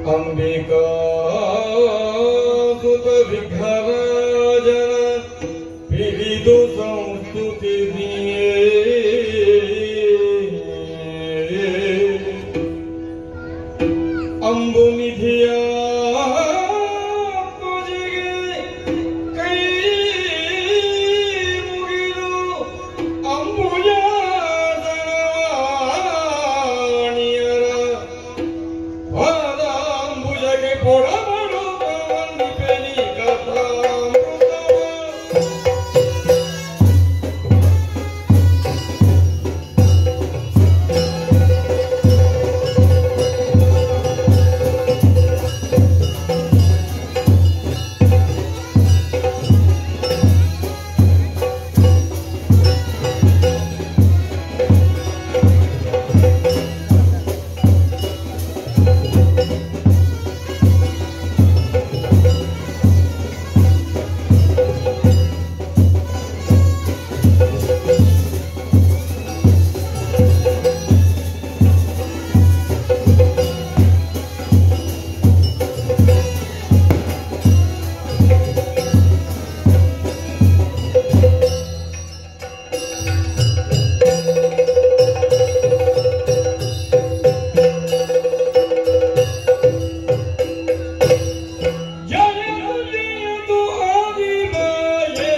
ಅಂಬಿಕಾ ಸುತ ವಿಘ್ನರಾಜನ ಪಿರಿದು ಸಂಸ್ತುತಿಸಿಯೇ ಅಂಬುನಿಧಿಯ ಪೂಜೆಗೆ ಕೈ ಮುಗಿದು ಅಂಬುಜಾದಣಿಯರ ಪಾದಾಂಬುಜಗೆ ಕೊಡಬಡು ಪವನಿಪೆನಿ ಕಥಾಮೃತವ ಜಯತು ಜಯತು ಆದಿಮಾಯೇ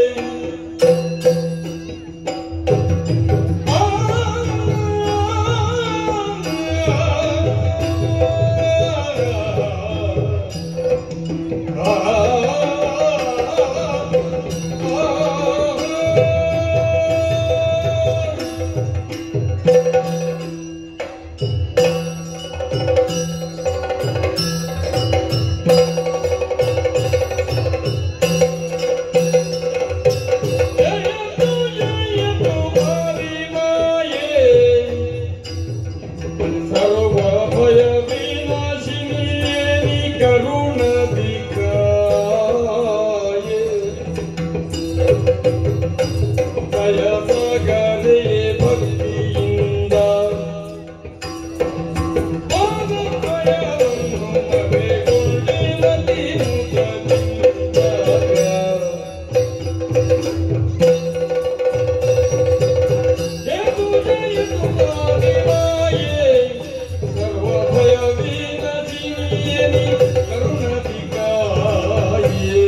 ಜಯತು ಜಯತು ಆದಿಮಾಯೇ ಸರ್ವ ಭಯ ವಿನಾಶಿನಿ ಕರುಣದಿಕಾಯೇ ದಯ ಸಗಲೆ ಭಕ್ತಿಯಿಂದ ಪಾದ ಭಯವನ್ನು ಮರೆಗೊಂಡಿರಲಿ ಮುಖದಿಂದ. ಜಯತು ಜಯತು ಆದಿಮಾಯೇ ಸರ್ವ ಭಯ ವಿನಾಶಿನಿ ಕರುಣದಿಕಾಯೇ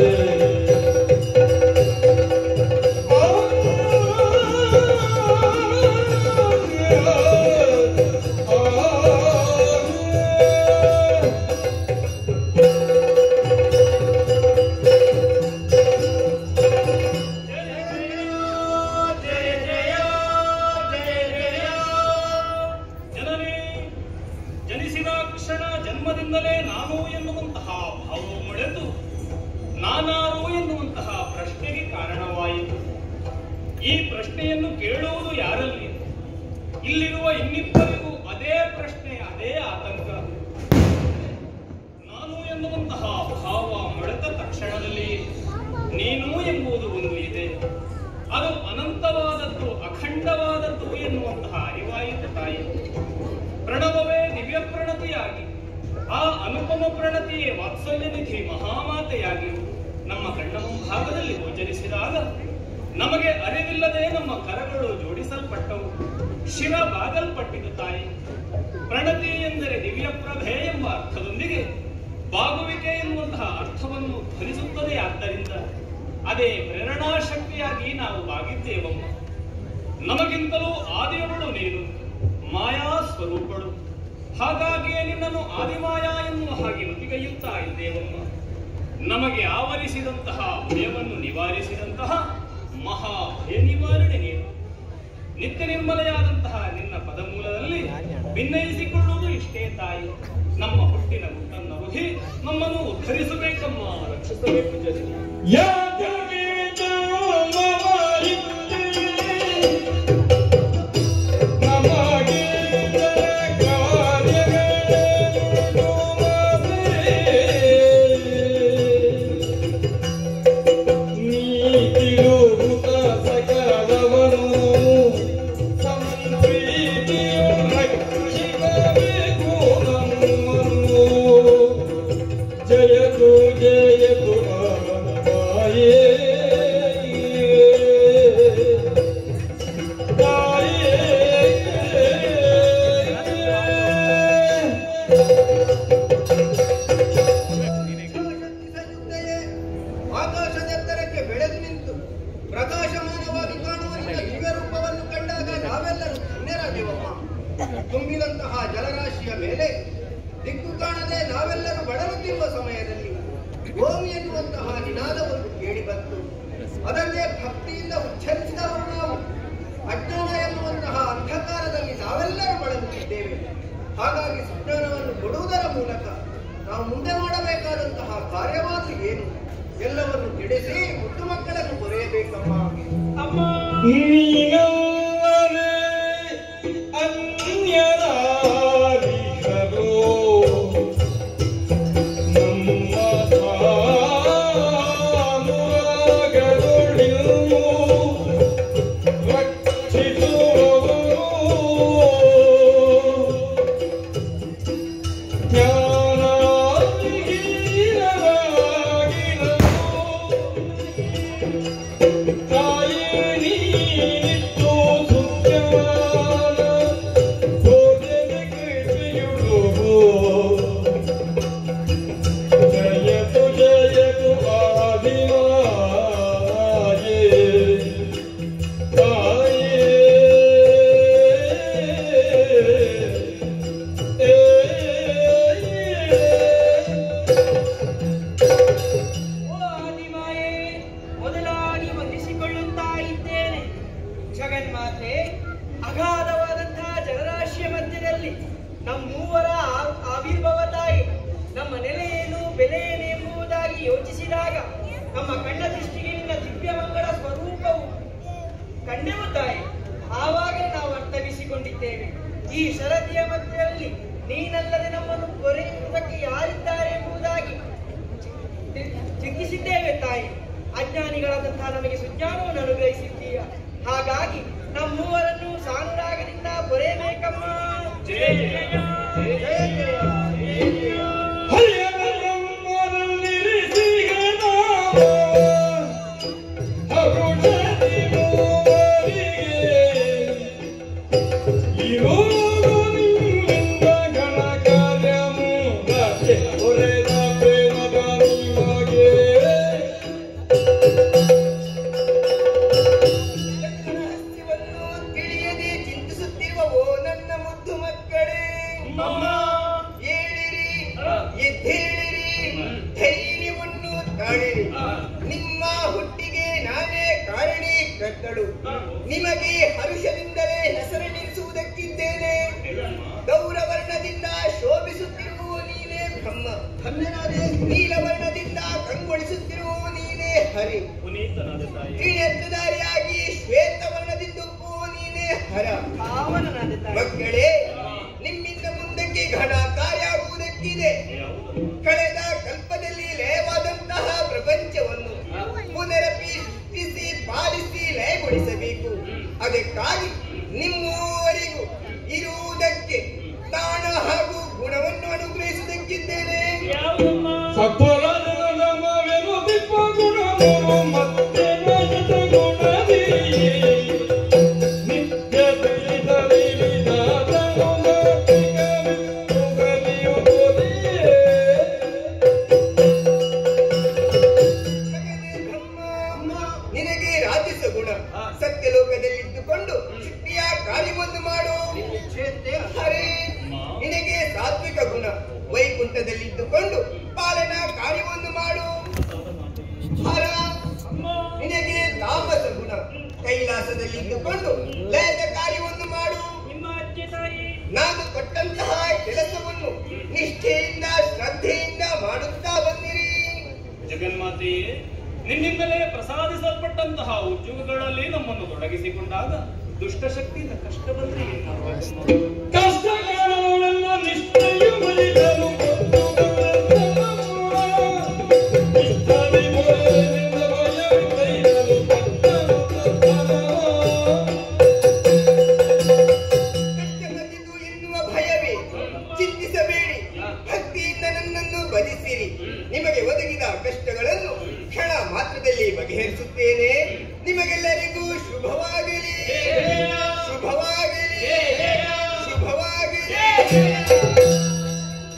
ಜನನೇ ಜನಿಸಿದ ಕ್ಷಣ ಜನ್ಮದಿಂದಲೇ ನಾನು ಎನ್ನುವಂತಹ ಭಾವವು ಮೊಳೆತು ನಾನಾರು ಎನ್ನುವಂತಹ ಪ್ರಶ್ನೆಗೆ ಕಾರಣವಾಯಿತು ಈ ಪ್ರಶ್ನೆಯನ್ನು ಕೇಳುವುದು ಯಾರಲ್ಲಿ ಇಲ್ಲಿರುವ ಇನ್ನಿಬ್ಬರಿಗೂ ಅದೇ ಪ್ರಶ್ನೆ ಅದೇ ಆತಂಕ ನಾನು ಎನ್ನುವಂತಹ ಭಾವ ಮೊಳೆತ ತಕ್ಷಣದಲ್ಲಿ ನೀನು ಎಂಬುದು ಒಂದು ಇದೆ ಅದು ಅನಂತವಾದದ್ದು ಅಖಂಡವಾದದ್ದು ಎನ್ನುವಂತಹ ಅರಿವಾಯಿತು ತಾಯಿ ಪ್ರಣವವೇ ದಿವ್ಯ ಪ್ರಣತಿಯಾಗಿ ಆ ಅನುಪಮ ಪ್ರಣತಿಯೇ ವಾತ್ಸಲ್ಯ ನಿಧಿ ಮಹಾಮಾತೆಯಾಗಿ ನಮ್ಮ ಕಣ್ಣ ಮುಂಭಾಗದಲ್ಲಿ ಗೋಚರಿಸಿದಾಗ ನಮಗೆ ಅರಿವಿಲ್ಲದೆ ನಮ್ಮ ಕರಗಳು ಜೋಡಿಸಲ್ಪಟ್ಟವು ಶಿರ ಬಾಗಲ್ಪಟ್ಟಿತು ತಾಯಿ ಪ್ರಣತಿ ಎಂದರೆ ದಿವ್ಯ ಪ್ರಭೆ ಎಂಬ ಅರ್ಥದೊಂದಿಗೆ ಬಾಗುವಿಕೆ ಎನ್ನುವಂತಹ ಅರ್ಥವನ್ನು ಧ್ವನಿಸುತ್ತದೆ ಆದ್ದರಿಂದ ಅದೇ ಪ್ರೇರಣಾ ಶಕ್ತಿಯಾಗಿ ನಾವು ಬಾಗಿದ್ದೇವಮ್ಮ ನಮಗಿಂತಲೂ ಆದಿಯವಳು ನೀನು ಮಾಯಾ ಸ್ವರೂಪಳು ಹಾಗಾಗಿಯೇ ನಿನ್ನನ್ನು ಆದಿಮಾಯಾ ಎನ್ನುವ ಹಾಗೆ ನುತಿಗೈಯುತ್ತಾ ಇದ್ದೇವಮ್ಮ ನಮಗೆ ಆವರಿಸಿದಂತಹ ಭಯವನ್ನು ನಿವಾರಿಸಿದಂತಹ ಮಹಾ ಭಯ ನಿವಾರಣೆ ನೀನು ನಿತ್ಯ ನಿರ್ಮಲೆಯಾದಂತಹ ನಿನ್ನ ಪದಮೂಲದಲ್ಲಿ ಭಿನ್ನಯಿಸಿಕೊಳ್ಳುವುದು ಇಷ್ಟೇ ತಾಯಿ ನಮ್ಮ ಹುಟ್ಟಿನ ಗುಟ್ಟನ್ನು ರುಹಿ ನಮ್ಮನ್ನು ಉದ್ಧರಿಸಬೇಕಮ್ಮ ರಕ್ಷಿಸಬೇಕು ಜನನಿ ಯಾತನೆ ನಮಗೆ ನೀತಿಲೋಕುತ ಸಕಲವನು ಸಂಪ್ರೀತಿಯು ರಕ್ಷಿಸಬೇಕು ನಮ್ಮನ್ನು ಶಕ್ತಿ ಸಯುಕ್ತೆಯೇ ಆಕಾಶದೆತ್ತರಕ್ಕೆ ಬೆಳೆದು ನಿಂತು ಪ್ರಕಾಶಮಾನವಾಗಿ ಕಾಣುವ ನಿನ್ನ ದಿವ್ಯ ರೂಪವನ್ನು ಕಂಡಾಗ ನಾವೆಲ್ಲರೂ ಧನ್ಯರಾದೆವಮ್ಮ ತುಂಬಿದಂತಹ ಜಲರಾಶಿಯ ಮೇಲೆ ದಿಕ್ಕು ಕಾಣದೆ ನಾವೆಲ್ಲರೂ ಬಳಲುತ್ತಿರುವ ಸಮಯದಲ್ಲಿ ಓಂ ಎನ್ನುವಂತಹ ನಿನಾದವನ್ನು ಕೇಳಿ ಬಂತು ಅದನ್ನೇ ಭಕ್ತಿಯಿಂದ ಉಚ್ಚರಿಸಿದವರು ನಾವು ಅಜ್ಞಾನ ಎನ್ನುವಂತಹ ಅಂಧಕಾರದಲ್ಲಿ ನಾವೆಲ್ಲರೂ ಬಳಲುತ್ತಿದ್ದೇವೆ ಹಾಗಾಗಿ ಸುಜ್ಞಾನವನ್ನು ಕೊಡುವುದರ ಮೂಲಕ ನಾವು ಮುಂದೆ ಮಾಡಬೇಕಾದಂತಹ ಕಾರ್ಯವಾದ ಏನು ಎಲ್ಲವನ್ನು ತಿಳಿಸಿ ಮುದ್ದು ಮಕ್ಕಳನ್ನು ಕೊರೆಯಬೇಕಮ್ಮ ಅಮ್ಮ ನೀನಲ್ಲದೆ ಅನ್ಯರಾರಿಹರು ನಮ್ಮ ಸಾನುರಾಗದೊಳಿಲ್ಲು ರಕ್ಷಿಸುವವರು ಜ್ಞಾನಹೀನರಾಗಿರಲು ತಾಯೇ ನೀನಿತ್ತು ಸುಜ್ಞಾನ ಬೋಧನೆ ಕೃಪೆಯುಡುವು ಜಯತು ಜಯತು ಆದಿಮಾಯೇ ತಾಯೇ ಓ ಆದಿಮಾಯೇ ಮೊದಲಾಗಿ ವಂದಿಸಿಕೊಳ್ಳುತ್ತಾ ಇದ್ದೇನೆ ಜಗನ್ಮಾತೆ ಅಗಾಧವಾದಂತಹ ಜಲರಾಶಿಯ ಮಧ್ಯದಲ್ಲಿ ನಮ್ಮೂವರ ಆ- ಆವಿರ್ಭವ ತಾಯಿ ನಮ್ಮ ನೆಲೆ ಏನು ಬೆಲೆ ಏನು ಎಂಬುದಾಗಿ ಯೋಚಿಸಿದಾಗ ನಮ್ಮ ಕಣ್ಣ ದೃಷ್ಟಿಗೆ ನಿನ್ನ ದಿವ್ಯಮಂಗಳ ಸ್ವರೂಪವು ಕಂಡೆವು ತಾಯಿ ಆವಾಗಲೇ ನಾವು ಅರ್ಥವಿಸಿಕೊಂಡಿದ್ದೇವೆ ಈ ಶರದಿಯ ಮಧ್ಯದಲ್ಲಿ ನೀನಲ್ಲದೆ ನಮ್ಮನ್ನು ಕೊರೆಯುವುದಕ್ಕೆ ಯಾರಿದ್ದಾರೆ ಎಂಬುದಾಗಿ ಚಿ- ಚಿಂತಿಸಿದ್ದೇವೆ ತಾಯಿ ಅಜ್ಞಾನಿಗಳಾದಂತಹ ನಮಗೆ ಸುಜ್ಞಾನವನ್ನು ಅನುಗ್ರಹಿಸಿದ್ದೀಯ ಹಾಗಾಗಿ ನಮ್ಮೂವರನ್ನು ಸಾನುರಾಗದಿಂದ ಬರೆಯಬೇಕಮ್ಮ ಜಯ ಜಯ ಜಯ ಜಯ ಜಯ ಜಯ ಹರಿಯರ ಬ್ರಹ್ಮದಲ್ಲಿರಿಸಿಗ ನಾಮ ಹರುಷದಿ ಮೂವರಿಗೆ ಇರುವುದು ನಿಮ್ಮಿಂದ ಗಣ ಕಾರ್ಯ ಮೂರಕ್ಕೆ ಹೊರೆದ ಪ್ರೇಮದ ನಿಮಗೆ ರಹಸ್ಯವನ್ನು ತಿಳಿಯದೆ ಚಿಂತಿಸುತ್ತಿರುವ ಓ ನನ್ನ ಮುದ್ದು ಮಕ್ಕಳೇ ಅಮ್ಮ ಏಳಿರಿ ಹ. ಎದ್ದೇಳಿರಿ ಹ್ಮ್. ಧೈರ್ಯವನ್ನು ತಾಳಿರಿ ಹ. ನಿಮ್ಮ ಹುಟ್ಟಿಗೆ ನಾನೇ ಕಾರಣಿ ಕರ್ತಳು ಹ. ನಿಮಗೆ ಹರುಷದಿಂದಲೇ ಹೆಸರನ್ನಿರಿಸುವುದಕ್ಕಿದ್ದೇನೆ ಹೇಳಮ್ಮ. ಗೌರವರ್ಣದಿಂದ ಶೋಭಿಸುತ್ತಿರುವ ನೀನೇ ಬ್ರಹ್ಮ ಧನ್ಯನಾದೆ ನೀಲವರ್ಣದಿಂದ ಕಂಗೊಳಿಸುತ್ತಿರುವ ನೀನೇ ಹರಿ ಪುನೀತನಾದ ತಾಯಿ ತ್ರಿನೇತ್ರಧಾರಿಯಾಗಿ ಶ್ವೇತವರ್ಣದಿಂದುಪ್ಪು ನೀನೇ ಹರ ಪಾವನನಾದ ತಾಯಿ ಮಕ್ಕಳೇ ನಿಮ್ಮಿಂದ ಮುಂದಕ್ಕೆ ಘನ ಕಾರ್ಯ ಆಗುವುದಕ್ಕಿದೆ ಯಾವುದಮ್ಮ? ಕಳೆದ ಕಲ್ಪದಲ್ಲಿ ಲಯವಾದಂತಹ ಪ್ರಪಂಚವನ್ನು ಪುನರಪಿ ಸೃಷ್ಟಿಸಿ ಪಾಲಿಸಿ ಲಯಗೊಳಿಸಬೇಕು ಅದಕ್ಕಾಗಿ ನಿಮ್ಮೂವರಿಗೂ ಇರುವುದಕ್ಕೆ ತಾಣ ಹಾಗೂ ಗುಣವನ್ನು ಅನುಗ್ರಹಿಸುವುದಕ್ಕಿದ್ದೇನೆ ಯಾವುದಮ್ಮ? ಸತ್ವರಾಜನ ನಮವೆನು ದಿಪ್ಪ ಗುಣಮುರು ಮತ್ತೆ ನಯನ ಗುಣದಿ ನಿತ್ಯ ತಿಳಿದಲಿ ವಿಧಾತನು ಮಾತಿಗ ವಿಮುಖಲಿಯುವುದಿಯೇ. ಮಗನೇ ಬ್ರಹ್ಮ, ನಿನಗೆ ರಾಜಸ ಗುಣ ಸತ್ಯಲೋಕದಲ್ಲಿದ್ದುಕೊಂಡು ಶಕ್ತಿಯ ಕಾರ್ಯವನ್ನು ಮಾಡು ಹರೇ ನಿನಗೆ ಸಾತ್ವಿಕ ಗುಣ ವೈಕುಂಠದಲ್ಲಿದ್ದುಕೊಂಡು ಪಾಲನಾ ಕಾರ್ಯವನ್ನು ಮಾಡು ಹರ ನಿನಗೆ ತಾಮಸ ಗುಣ ಕೈಲಾಸದಲ್ಲಿದ್ದುಕೊಂಡು ಲಯದ ಕಾರ್ಯವನ್ನು ಮಾಡು ನಿಮ್ಮ ಅಜ್ಜೆ ತಾಯಿ ನಾನು ಕೊಟ್ಟಂತಹ ಕೆಲಸವನ್ನು ನಿಷ್ಠೆಯಿಂದ ಶ್ರದ್ಧೆಯಿಂದ ಮಾಡುತ್ತಾ ಬಂದಿರಿ ಜಗನ್ಮಾತೆಯೇ ನಿನ್ನಿಂದಲೇ ಪ್ರಸಾದಿಸಲ್ಪಟ್ಟಂತಹ ಉದ್ಯೋಗಗಳಲ್ಲಿ ನಮ್ಮನ್ನು ತೊಡಗಿಸಿಕೊಂಡಾಗ ದುಷ್ಟಶಕ್ತಿಯಿಂದ ಕಷ್ಟ ಬಂದ್ರೆ ಏನ್ ಮಾಡ್ಬೇಕಮ್ಮ? ಕಷ್ಟಗಳನ್ನೆಲ್ಲ ನಿಷ್ಠೆಯು ಬಲಿದನು ಕೊಟ್ಟು ಇಷ್ಟದಿ ಮೊರೆಯಿಂದ ಭಯವಿದೈದನು ಕತ್ತಲು ಕತ್ತಲು. ಕಷ್ಟ ಬಂದಿತು ಎನ್ನುವ ಭಯವೇ ಚಿಂತಿಸಬೇಡಿ ಭಕ್ತಿಯಿಂದ ನನ್ನನ್ನು ಬದಿಸಿರಿ ನಿಮಗೆ ಒದಗಿದ ಕಷ್ಟಗಳನ್ನು ಕ್ಷಣ ಮಾತ್ರದಲ್ಲಿ ಬಗೆಹರಿಸುತ್ತೇನೆ ನಿಮಗೆಲ್ಲರಿಗೂ ಶುಭವಾಗಲಿ ಶುಭವಾಗಲಿ ಶುಭವಾಗಲಿ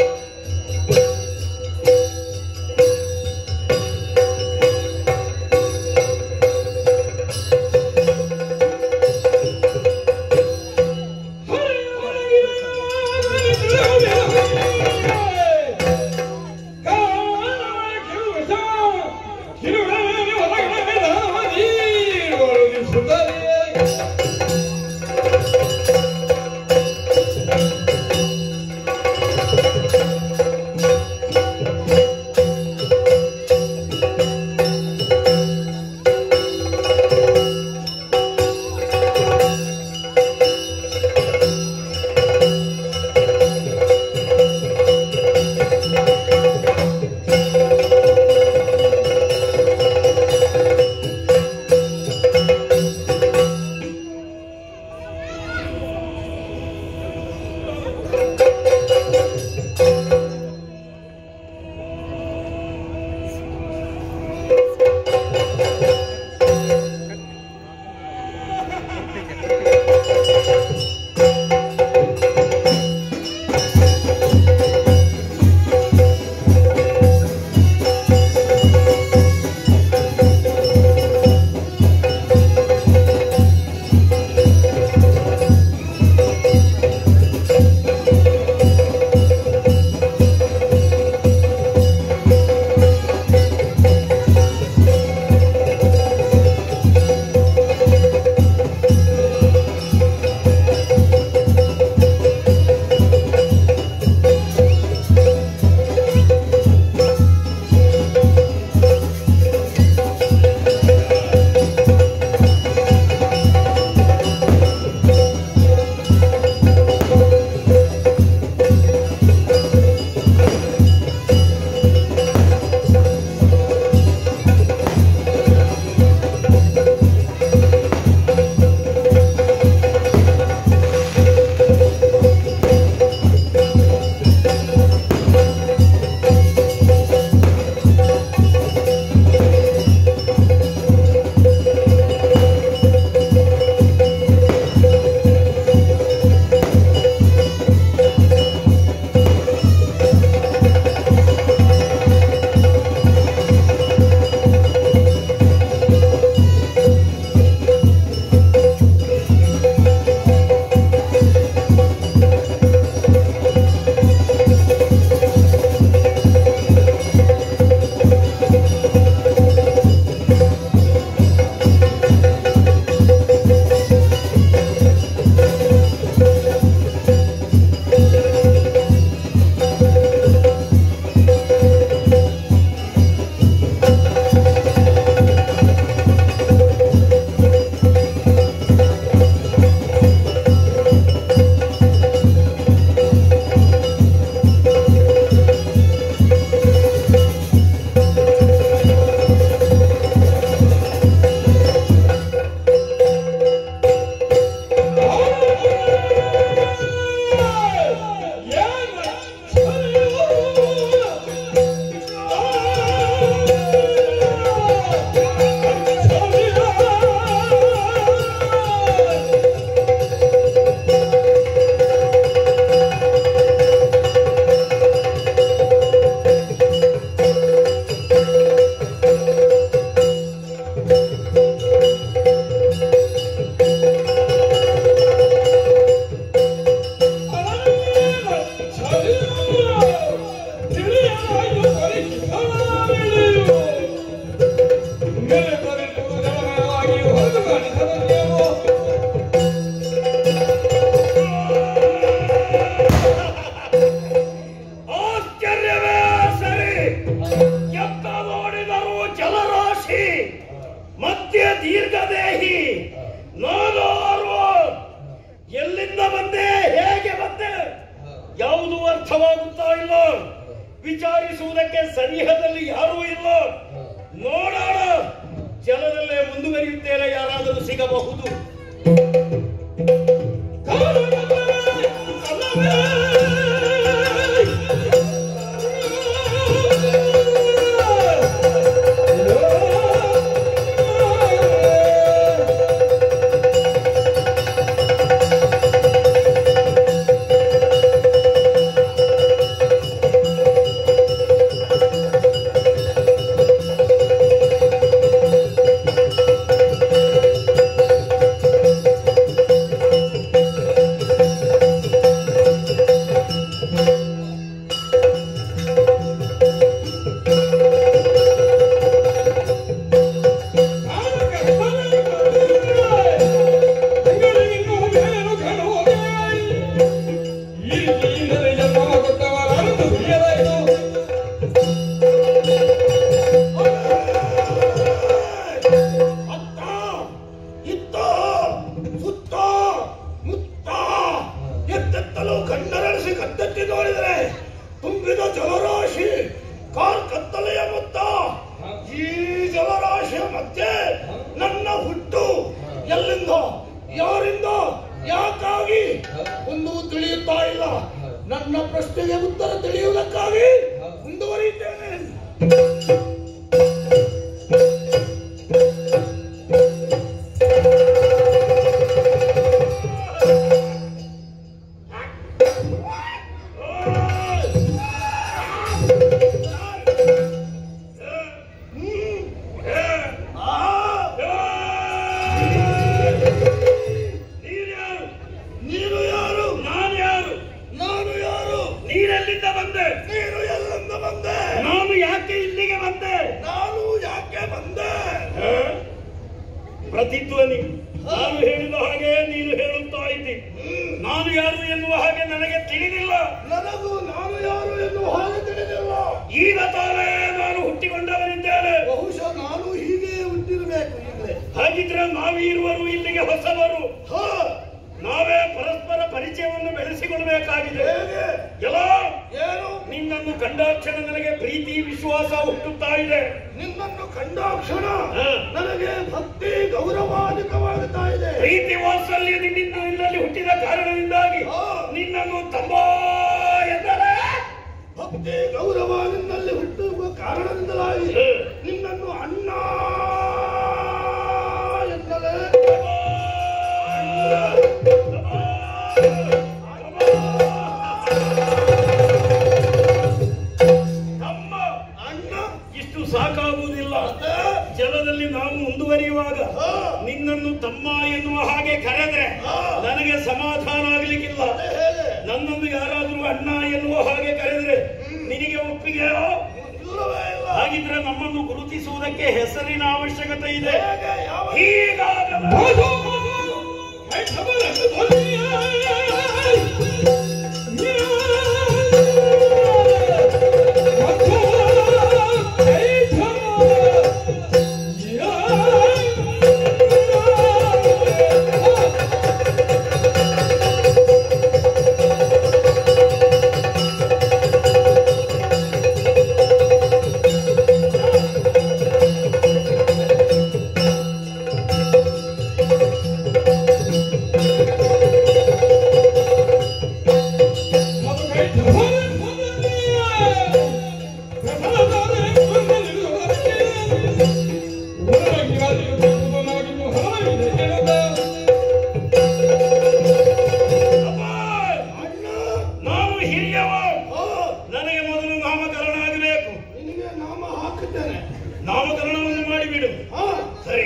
ವಿಚಾರಿಸುವುದಕ್ಕೆ ಸನಿಹದಲ್ಲಿ ಯಾರೂ ಇಲ್ಲ ನೋಡೋಣ ಜಲದಲ್ಲೇ ಮುಂದುವರಿಯುತ್ತೇನೆ ಯಾರಾದರೂ ಸಿಗಬಹುದು ಅತ್ತ ಇತ್ತ ಸುತ್ತ ಮುತ್ತ ಎತ್ತೆತ್ತಲು ಕಣ್ಣರಳಿಸಿ ಕತ್ತೆತ್ತಿ ನೋಡಿದರೆ ತುಂಬಿದ ಜಲರಾಶಿ ಕಾರ್ ಕತ್ತಲೆಯ ಮೊತ್ತ ಈ ಜಲರಾಶಿಯ ಮಧ್ಯೆ ನನ್ನ ಹುಟ್ಟು ಎಲ್ಲಿಂದ ಯಾರಿಂದ ಯಾಕಾಗಿ ಒಂದು ತಿಳಿಯುತ್ತಾ ಇಲ್ಲ ನನ್ನ ಪ್ರಶ್ನೆಗೆ ಉತ್ತರ ತಿಳಿಯುವುದಕ್ಕಾಗಿ ಮುಂದುವರಿಯುತ್ತೇನೆ ನೀನ್ಯಾರು ನೀನು ಯಾರು ನಾನು ಯಾರು ನಾನು ಯಾರು ನೀನೆಲ್ಲಿಂದ ಬಂದೆ ನೀನು ಎಲ್ಲಿಂದ ಬಂದೆ ನಾನು ಯಾಕೆ ಇಲ್ಲಿಗೆ ಬಂದೆ ನಾನು ಯಾಕೆ ಬಂದೆ ಪ್ರತಿಧ್ವನಿ ನಾನು ಹೇಳಿದ ಹಾಗೆ ನೀನು ಹೇಳುತ್ತಾ ಇದ್ದಿ ನಾನು ಯಾರು ಎನ್ನುವ ಹಾಗೆ ನನಗೆ ತಿಳಿದಿಲ್ಲ ನನಗೂ ನಾನು ಯಾರು ಎನ್ನುವ ಹಾಗೆ ತಿಳಿದಿಲ್ಲ ಈಗ ತಾನೇ ನಾನು ಹುಟ್ಟಿಕೊಂಡವನಿದ್ದೇನೆ ಬಹುಶಃ ನಾನು ಹೀಗೆ ಹುಟ್ಟಿರಬೇಕು ಈಗಲೇ ಹಾಗಿದ್ರೆ ನಾವೀರುವರು ಇಲ್ಲಿಗೆ ಹೊಸವರು ಹ ನಾವೇ ಪರಸ್ಪರ ಪರಿಚಯವನ್ನು ಬೆಳೆಸಿಕೊಳ್ಳಬೇಕಾಗಿದೆ ಹೇಗೆ ಎಲ್ಲ ಏನು ನಿನ್ನನ್ನು ಕಂಡಾಕ್ಷಣ ನನಗೆ ಪ್ರೀತಿ ವಿಶ್ವಾಸ ಹುಟ್ಟುತ್ತಾ ಇದೆ ನಿನ್ನನ್ನು ಕಂಡಾಕ್ಷಣ ಹ. ನನಗೆ ಭಕ್ತಿ ಗೌರವಾಧಿಕವಾಗುತ್ತಾ ಇದೆ ಪ್ರೀತಿ ವಾತ್ಸಲ್ಯ ನಿನ್ನಿಂದ ನಿನ್ನಲ್ಲಿ ಹುಟ್ಟಿದ ಕಾರಣದಿಂದಾಗಿ ಹ. ನಿನ್ನನ್ನು ತಮ್ಮ ಎಂದರೆ ಭಕ್ತಿ ಗೌರವ ನಿನ್ನಲ್ಲಿ ಹುಟ್ಟುವ ಕಾರಣದಿಂದಲಾಗಿ ಹ. ನಿನ್ನನ್ನು ಅಣ್ಣ ಎನ್ನಲೇ ತಮ್ಮ ಅಣ್ಣ ಇಷ್ಟು ಸಾಕಾಗುವುದಿಲ್ಲ ಮತ್ತೆ? ಜಲದಲ್ಲಿ ನಾವು ಮುಂದುವರಿಯುವಾಗ ಹ. ನಿನ್ನನ್ನು ತಮ್ಮ ಎನ್ನುವ ಹಾಗೆ ಕರೆದ್ರೆ ಹ. ನನಗೆ ಸಮಾಧಾನ ಆಗ್ಲಿಕ್ಕಿಲ್ಲ ಅದೇ ಹೇಗೆ ನನ್ನನ್ನು ಯಾರಾದರೂ ಅಣ್ಣ ಎನ್ನುವ ಹಾಗೆ ಕರೆದ್ರೆ ನಿನಗೆ ಒಪ್ಪಿಗೆಯೋ ಇಲ್ಲವೇ ಇಲ್ಲ ಹಾಗಿದ್ರೆ ನಮ್ಮನ್ನು ಗುರುತಿಸುವುದಕ್ಕೆ ಹೆಸರಿನ ಅವಶ್ಯಕತೆ ಇದೆ ಹೇಗೆ ಯಾವ ಹೀಗಾಗಲ್ಲ ಅಣ್ಣ ನಾನು ಹಿರಿಯವ ಹ. ನನಗೆ ಮೊದಲು ನಾಮಕರಣ ಆಗಬೇಕು ನಿನಗೆ ನಾಮ ಹಾಕುತ್ತೇನೆ ನಾಮಕರಣವನ್ನು ಮಾಡಿಬಿಡು ಹ ಸರಿ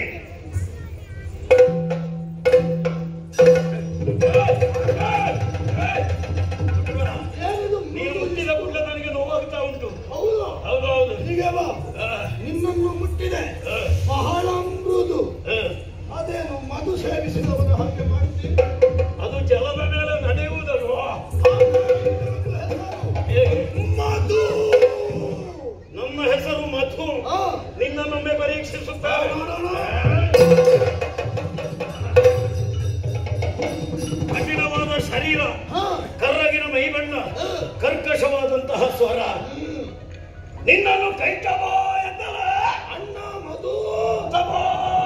ಏನಿದು ನೀನು ಮುಟ್ಟಿದ ಕೂಡಲೇ ನನಗೆ ನೋವಾಗ್ತಾ ಉಂಟು ಹೌದು ಹೌದೌದು ಹೀಗೆ ಬಾ ಆ, ನಿನ್ನನ್ನು ಮುಟ್ಟಿದೆ ಆ, ಬಹಳ ಮೃದು ಆ. ಅದೇನು ಮಧು ಸೇವಿಸಿದವನ ಹಾಗೆ ಮಾಡ್ತೀನಿ ಅದು ಜಲದ ಮೇಲೆ ನಡೆಯುವುದಲ್ವಾ ಹೇಗೆ ಮಧು ನನ್ನ ಹೆಸರು ಮಧು ಆ, ನಿನ್ನನ್ನೊಮ್ಮೆ ಪರೀಕ್ಷಿಸುತ್ತಾರೆ ನೋಡೋಣ. ಕಠಿಣವಾದ ಶರೀರ ಹ, ಕರ್ರಗಿನ ಮೈಬಣ್ಣ ಹ, ಕರ್ಕಶವಾದಂತಹ ಸ್ವರ ಹ್ಮ್. ನಿನ್ನನ್ನು ಕೈ ತಗೋ ಎಂದಲ್ಲ ಅಣ್ಣ ಮಧು ತಗೋ.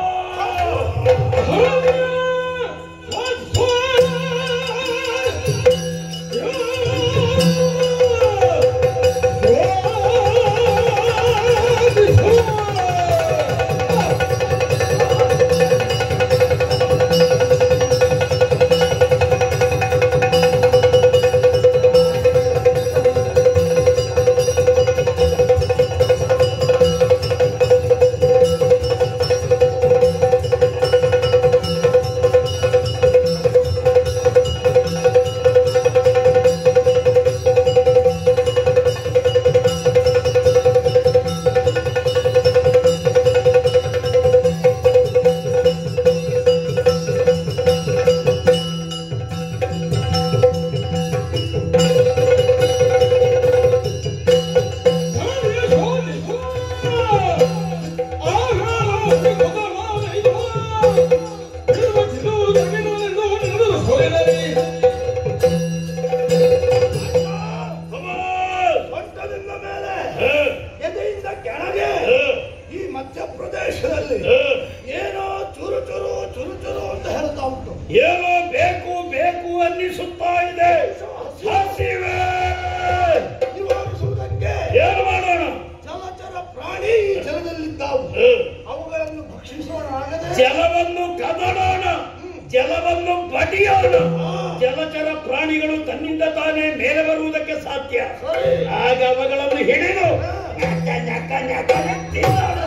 ತಗೋ. ಸೊಂಟದಿಂದ ಮೇಲೆ ಹ, ಎದೆಯಿಂದ ಕೆಳಗೆ ಹ, ಈ ಮಧ್ಯಪ್ರದೇಶದಲ್ಲಿ ಹ. ಏನೋ ಚುರು ಚುರು ಚುರು ಚುರು ಅಂತ ಹೇಳ್ತಾ ಉಂಟು ಏನೋ ಬೇಕು ಬೇಕು ಅನ್ನಿಸುತ್ತಾ ಇದೆ ಹಸಿವೆ ನಿವಾರಿಸುವುದಕ್ಕೆ ಏನು ಮಾಡೋಣ ಜಲಚರ ಪ್ರಾಣಿ ಈ ಜಲದಲ್ಲಿದ್ದಾವು ಹ, ಅವುಗಳನ್ನು ಭಕ್ಷಿಸೋಣ ಆಗದೆ ಜಲವನ್ನು ಕದಡೋಣ ಜಲವನ್ನು ಬಡಿಯೋಣ ಜಲಚರ ಪ್ರಾಣಿಗಳು ತನ್ನಿಂದ ತಾನೇ ಮೇಲೆ ಬರುವುದಕ್ಕೆ ಸಾಧ್ಯ ಸರಿ ಆಗ ಅವುಗಳನ್ನು ಹಿಡಿದು ನಕ ನಕ ನಕ ನಕ ತಿನ್ನೋಣ.